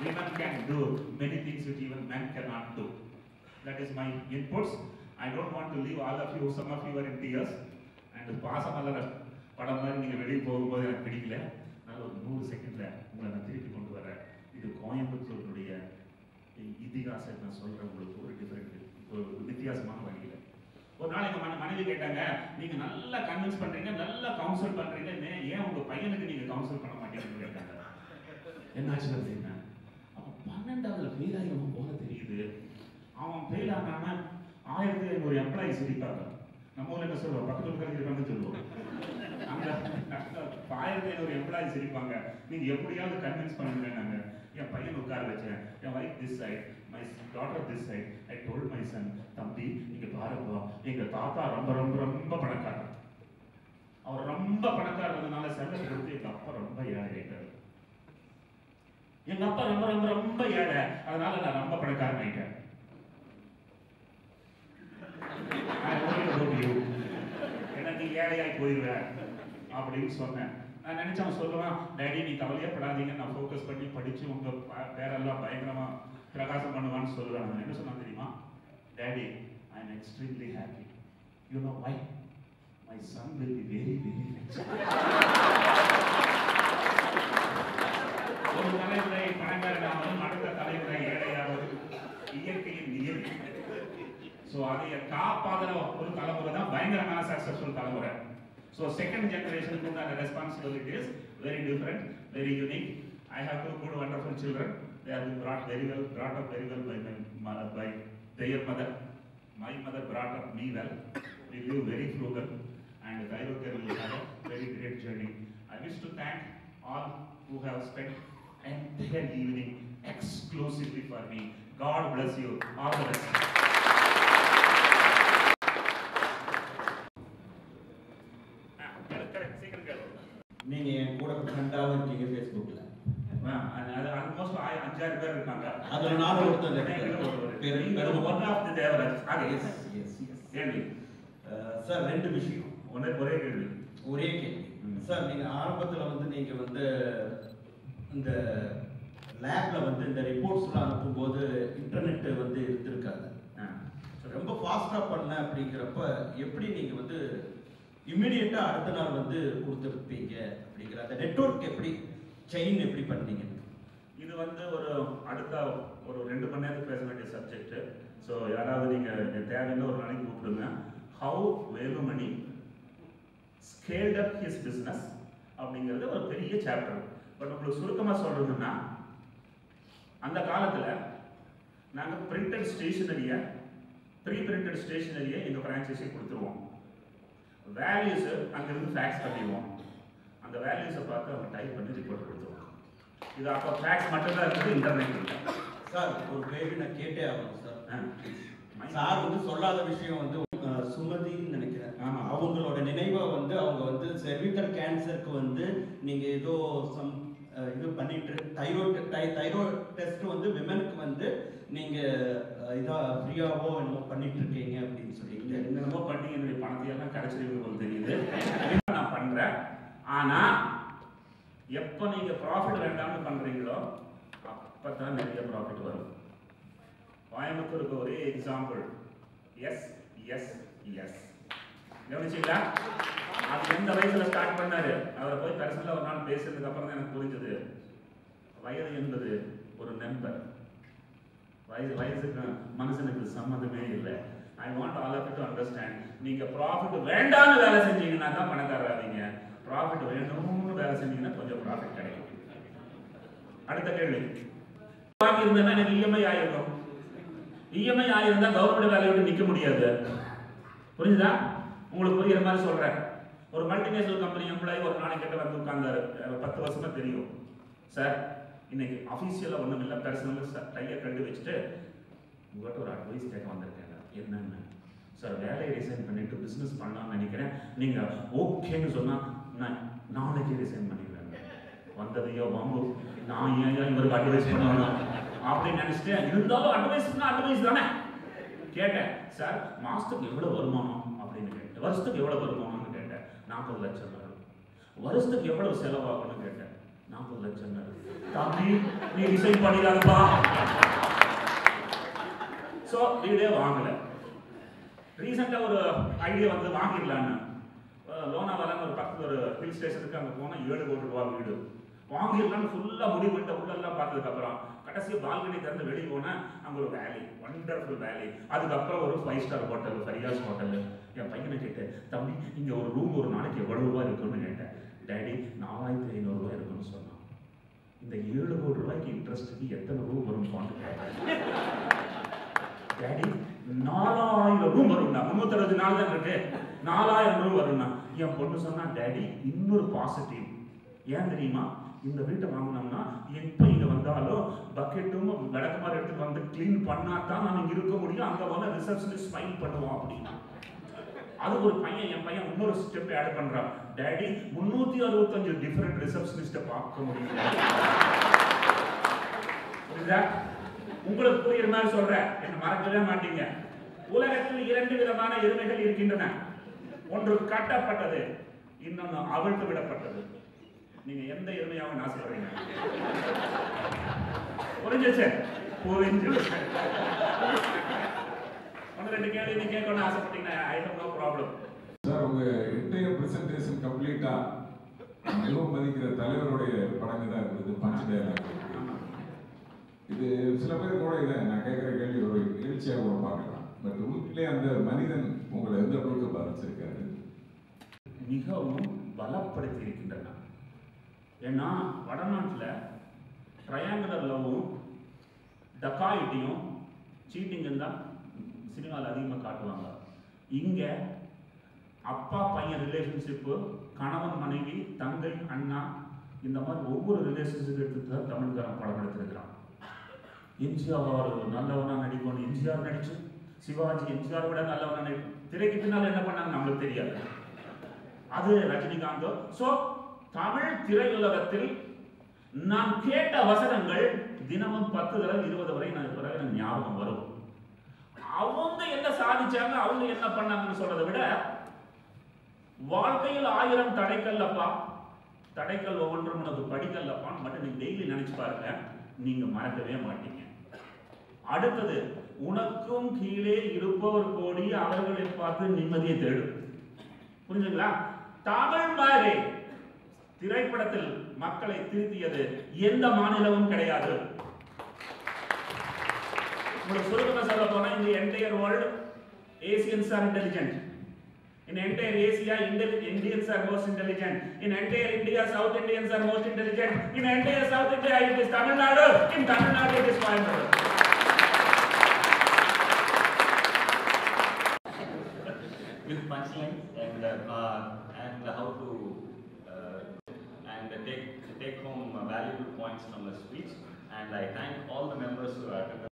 women can do many things which even men cannot do. That is my inputs. I don't want to leave all of you, some of you are in tears. And Pasamalar படம் மாதிரி நீங்கள் வெளியே போகும்போது எனக்கு பிடிக்கல அதனால ஒரு நூறு செகண்ட்ல உங்களை நான் திருப்பி கொண்டு வரேன் இது கோயம்புத்தூருடைய இதிகாசத்தை நான் சொல்றேன் உங்களுக்கு ஒரு டிஃபரெண்ட் ஒரு வித்தியாசமான வழியில் ஒரு நாள் எங்க மன- மனைவி கேட்டாங்க நீங்க நல்லா கன்வின்ஸ் பண்றீங்க நல்லா கவுன்சில் பண்றீங்க நே- ஏன் உங்க பையனுக்கு நீங்க கவுன்சில் பண்ண மாட்டீங்கன்னு கேட்டாங்க என்னாச்சு அப்படின்னா அவன் பன்னெண்டாவதுல ஃபெயில் ஆகி அவன் போல தெரியுது அவன் ஃபெயில் ஆகாம ஆயிரத்தி ஐநூறு எம்ப்ளாயிஸ் இருக்காங்க நம்ம ஊர்ல என்ன சொல்லுவோம் பக்கத்துல இருக்கிறது இருக்காங்கன்னு சொல்லுவோம் அங்க ஆயிரத்தி ஐநூறு எம்ப்ளாயிஸ் இருப்பாங்க நீங்க எப்படியாவது கன்வின்ஸ் பண்ணுங்க நாங்க என் பையன் உட்கார வச்சேன் என் wife this side my daughter this side I told my son தம்பி நீங்க பாருங்க எங்க தாத்தா ரொம்ப ரொம்ப ரொம்ப பணக்காரர் அவர் ரொம்ப பணக்காரதுனால செலவு கொடுத்து எங்க அப்பா ரொம்ப ஏழை ஆயிட்டாரு எங்க அப்பா ரொம்ப ரொம்ப ரொம்ப ஏழை அதனால நான் ரொம்ப பணக்காரன் ஆயிட்டேன் I worry about you. ஏன்னா நீ ஏழையாய் போயிருவ அப்படின்னு சொன்னேன் நான் நினைச்சவன் சொல்லுவான் டேடி நீ கவலையே படாதீங்க நான் ஃபோக்கஸ் பண்ணி படிச்சு உங்க ப- பேரெல்லாம் பயங்கரமா பிரகாசம் பண்ணுவான்னு சொல்லுவேன் நான் என்ன சொன்னான் தெரியுமா daddy I am extremely happy you know why my son will be very very rich ஒரு தலைமுறை பணக்காரனாகவும் அடுத்த தலைமுறை ஏழையாவது இயற்கையின் இயற்கை ஸோ அதை காப்பாதுற ஒரு தலைமுறை தான் பயங்கரமான சக்சஸ்ஃபுல் தலைமுறை ஸோ செகண்ட் ஜெனரேஷனுக்கு உண்டான responsibilities very different very unique I have two good wonderful children they are brought very well brought up very well by my mother by their mother my mother brought up me well we live very frugal and Thairoker will have a very great journey I wish to thank all who have spent entire evening exclusively for me God bless you all the best ah, correct, correct. சீக்கிரம் கேளு. நீங்க என் கூட ஃப்ரெண்டாவும் இருக்கீங்க ஃபேஸ்புக்ல ஆ, அது- அது almost ஆய- அஞ்சாறு பேர் இருக்காங்க. அதுல நானும் ஒருத்தன் நீங்களும் இருக்கேன். ஒருவர். பேரு- நீங்க பேரு- one of the தேவராஜ். ஆக, yes. எஸ் எஸ் கேள்வி. சார் ரெண்டு விஷயம் ஒரே- ஒரே கேள்வி. ஒரே கேள்வி ம். சார் நீங்க ஆரம்பத்துல வந்து நீங்க வந்து இந்த லேப்ல வந்து இந்த ரிப்போர்ட்ஸ்லாம் அனுப்பும்போது இன்டர்நெட் வந்து இருந்திருக்காது ஆ, ரொம்ப ஃபாஸ்டா பண்ண அப்படிங்கிறப்ப எப்படி நீங்க வந்து இமிடியட்டா அடுத்த நாள் வந்து கொடுத்துருப்பீங்க அப்படிங்கிற அந்த நெட்வொர்க் எப்படி செயின் எப்படி பண்ணீங்க இது வந்து ஒரு அடுத்த ஒரு ரெண்டு மணி நேரத்துக்கு பேச வேண்டிய சப்ஜெக்ட் ஸோ யாராவது நீங்க தேவைன்னு ஒரு நாளைக்கு கூப்பிடுங்க how Velumani scaled up his business அப்படிங்கிறது ஒரு பெரிய சாப்டர் பட் உங்களுக்கு சுருக்கமா சொல்றதுன்னா அந்த காலத்துல நாங்க பிரிண்டட் ஸ்டேஷனரியை ப்ரீ பிரிண்டட் ஸ்டேஷனரியை எங்க பிரான்ச்சைஸே கொடுத்துருவோம் வேல்யூஸ் அங்கிருந்து ஃபேக்ஸ் பண்ணிடுவோம் அந்த வேல்யூஸை பார்த்து அவங்க டைப் பண்ணி ரிப்போர்ட் கொடுத்துருவோம் இது அப்போ ஃபேக்ஸ் மட்டும்தான் இருக்குது இன்டர்நெட் இல்லை சார் ஒரு கேள்வி நான் கேட்டே ஆகணும் சார் ஆ. சார் வந்து சொல்லாத விஷயம் வந்து அஹ், சுமதின்னு நினைக்கிறேன் ஆமா. அவங்களோட நினைவை வந்து அவங்க வந்து செர்விக்கல் கேன்சருக்கு வந்து நீங்க ஏதோ சம் அஹ், இது பண்ணிட்டு தைராய்டு தைராய்டு டெஸ்ட் வந்து விமனுக்கு வந்து நீங்க அஹ், இதா ஃப்ரீயாவோ என்னமோ பண்ணிட்டு இருக்கீங்க அப்படின்னு நீங்க சொல்லிட்டு என்னென்னமோ பண்ணி என்னுடைய பணத்தையெல்லாம் கிடைச்சிருக்கு போல தெரியுது நான் பண்றேன் ஆனா எப்போ நீங்க ப்ராஃபிட் வேண்டாம்னு பண்றீங்களோ அப்பதான் நிறைய ப்ராஃபிட் வரும் கோயம்புத்தூருக்கு ஒரே எக்ஸாம்பிள் எஸ் எஸ் எஸ் கவனிச்சீங்களா அது எந்த வயசுல ஸ்டார்ட் பண்ணாரு அவரை போய் பர்சனலா ஒரு நாள் பேசுறதுக்கு அப்புறம் தான் எனக்கு புரிஞ்சது வயது என்பது ஒரு நண்பர் வயசு வயசுக்கு மனுஷனுக்கு சம்மந்தமே இல்லை I want all of to understand நீங்க ப்ராஃபிட் வேண்டாம்னு வேலை செஞ்சீங்கன்னா தான் பணக்காரராதீங்க ப்ராஃபிட் வேணும்னு வேலை செஞ்சீங்கன்னா கொஞ்சம் ப்ராஃபிட் கிடைக்கும் அடுத்த கேள்வி வாங்கி இருந்தேன்னா எனக்கு இஎம்ஐ ஆயிருக்கும் இஎம்ஐ ஆயிருந்தா கவர்மெண்ட் வேலையை விட்டு நிக்க முடியாது புரிஞ்சுதா உங்களுக்கு புரியுற மாதிரி சொல்றேன் ஒரு மல்டிநேஷனல் கம்பெனி எம்ப்ளாயி ஒரு நாளைக்கு கிட்ட வந்து உட்கார்ந்தாரு எனக்கு பத்து வருஷமா தெரியும் சார் இன்னைக்கு அஃபீஷியலாக ஒன்றும் இல்லை பர்சனல் டையை கண்டு வச்சுட்டு உங்கள்கிட்ட ஒரு அட்வைஸ் கேட்க வந்திருக்கேங்க என்னன்னு சார் வேலையை ரிசைன் பண்ணிட்டு பிஸ்னஸ் பண்ணலாம்னு நினைக்கிறேன் நீங்கள் ஓகேன்னு சொன்னால் நான் நாளைக்கே ரிசைன் பண்ணிடுவேன் வந்ததையோ வாங்கு நான் ஏன் ஏன் இவருக்கு அட்வைஸ் பண்ணணும் அப்படின்னு நினச்சிட்டு இருந்தாலும் அட்வைஸ் பண்ணால் அட்வைஸ் தானே கேட்டேன் சார் மாதத்துக்கு எவ்வளோ வருமானம் அப்படின்னு கேட்டேன் வருஷத்துக்கு எவ்வளோ வருமானம்னு கேட்டேன் நாற்பது லட்சம் வரும் வருஷத்துக்கு எவ்வளவு செலவாகும்னு கேட்டேன் நாற்பது லட்சம் தம்பி நீ ரிசைன் பண்ணிடாதப்பா ஸோ வீடே வாங்கல ரீசெண்டாக ஒரு ஐடியா வந்து வாங்கிடலான்னு அஹ் லோனாவாலான்னு ஒரு பக்கத்துல ஒரு ஹில் ஸ்டேஷனுக்கு அங்கே போனால் ஏழு கோடி ரூபா வீடு வாங்கிடலான்னு ஃபுல்லாக முடிவு பண்ணிட்டு உள்ளெல்லாம் பார்த்ததுக்கப்புறம் கடைசி பால்கனி திறந்து வெளியே போனால் அங்கே ஒரு வேலி வண்டர்ஃபுல் வேலி அதுக்கப்புறம் ஒரு five star hotel Fariyas hotel என் பையனை கேட்டேன் தம்பி இங்கே ஒரு ரூம் ஒரு நாளைக்கு எவ்வளவு ரூபா இருக்குன்னு கேட்டேன் டேடி நாலாயிரத்தி ஐநூறுரூவா இருக்குன்னு சொன்னான் இந்த ஏழு கோடி ரூபாய்க்கு இன்ட்ரெஸ்ட்டுக்கு எத்தனை ரூம் வரும் கேட்டேன் டேடி நாலாயிரம் ரூம் வரும்னா முன்னூத்தி அறுபது நாள் தான் இருக்கு நாலாயிரம் ரூம் வரும்னா என் பொண்ணு சொன்னா டேடி இன்னொரு பாசிட்டிவ் ஏன் தெரியுமா இந்த வீட்டை வாங்கினோம்னா எப்போ இங்க வந்தாலும் பக்கெட்டும் விளக்குமாறு எடுத்து வந்து க்ளீன் பண்ணா தான் நான் இங்க இருக்க முடியும் அங்க வந்து ரிசப்ஷனிஸ்ட் ஸ்மைல் பண்ணுவோம் அப்படின்னா அது ஒரு பையன் என் பையன் இன்னொரு ஸ்டெப் ஆட் பண்றான் டேடி முன்னூத்தி அறுபத்தஞ்சு டிஃபரெண்ட் ரிசப்ஷனிஸ்ட பார்க்க முடியும் புரியுதா உங்களுக்கு புரியுற மாதிரி சொல்றேன் என்ன மறக்கவே மாட்டீங்க உலகத்தில் இரண்டு விதமான எருமைகள் இருக்கின்றன ஒன்று கட்டப்பட்டது இன்னொன்று அவிழ்த்து விடப்பட்டது நீங்க எந்த எருமையாவும் ஆசைப்படுறீங்க புரிஞ்சிச்சு புரிஞ்சிச்சு ஒன்று ரெண்டு கேள்வி நீங்க கேட்கணும்னு ஆசைப்பட்டீங்கன்னா I have no problem sir உங்க இன்றைய பிரசன்டேஷன் கம்ப்ளீட்டா மிகவும் மதிக்கிற தலைவருடைய படங்கள் தான் இருந்தது பஞ்ச் டயலாக் இது சில பேர் கூட இதை நான் கேட்குற கேள்வி ஒரு நிகழ்ச்சியாக கூட பார்க்கலாம் பட் உண்மையிலே அந்த மனிதன் உங்களை எந்த அளவுக்கு பாதிச்சிருக்காரு மிகவும் பலப்படுத்தி இருக்கின்றன ஏன்னா வடநாட்டில் ட்ரையாங்குலர் லவ்வும் டக்காயிட்டியும் சீட்டிங்கும் தான் சினிமாவில் அதிகமாக காட்டுவாங்க இங்கே அப்பா பையன் ரிலேஷன்ஷிப்பு கணவன் மனைவி தங்கை அண்ணா இந்த மாதிரி ஒவ்வொரு ரிலேஷன்ஷிப் எடுத்துட்டு தான் தமிழ்காரன் படம் எடுத்திருக்கிறான் எம்ஜிஆர் நல்லவனா நடிக்கணும் எம்ஜிஆர் நடிச்சு சிவாஜி எம்ஜிஆர் விட நல்லவனா நடிக்கும் திரைக்கு பின்னால் என்ன பண்ணாங்க நம்மளுக்கு தெரியாது அது ரஜினிகாந்தோ சோ தமிழ் திரையுலகத்தில் நான் கேட்ட வசனங்கள் தினமும் பத்து தடவை இருபது வரை நான் பிறகு எனக்கு ஞாபகம் வரும் அவங்க என்ன சாதிச்சாங்க அவங்க என்ன பண்ணாங்கன்னு சொல்றதை விட வாழ்க்கையில் ஆயிரம் தடைக்கல்லப்பா தடைக்கல் ஒவ்வொன்றும் உனக்கு படிக்கல்லப்பான்னு மட்டும் நீங்க டெய்லி நினைச்சு பாருங்க நீங்க மறக்கவே மாட்டீங்க அடுத்தது உனக்கும் கீழே இருப்பவர் கோடி அவர்களை பார்த்து நிம்மதியை தேடும் புரிஞ்சுங்களா தமிழ் மாதிரி திரைப்படத்தில் மக்களை திருத்தியது எந்த மாநிலமும் கிடையாது உங்களுக்கு சுருக்கமா சொல்ல போனா இந்த entire world Asians are intelligent In entire Asia, Indi- Indians are most intelligent. In entire India, South Indians are most intelligent. In entire South India, it is Tamil Nadu. In Tamil Nadu, it is Coimbatore. with punchlines and uh, and how to uh, and take take home valuable points from the speech. And I thank all the members who attended.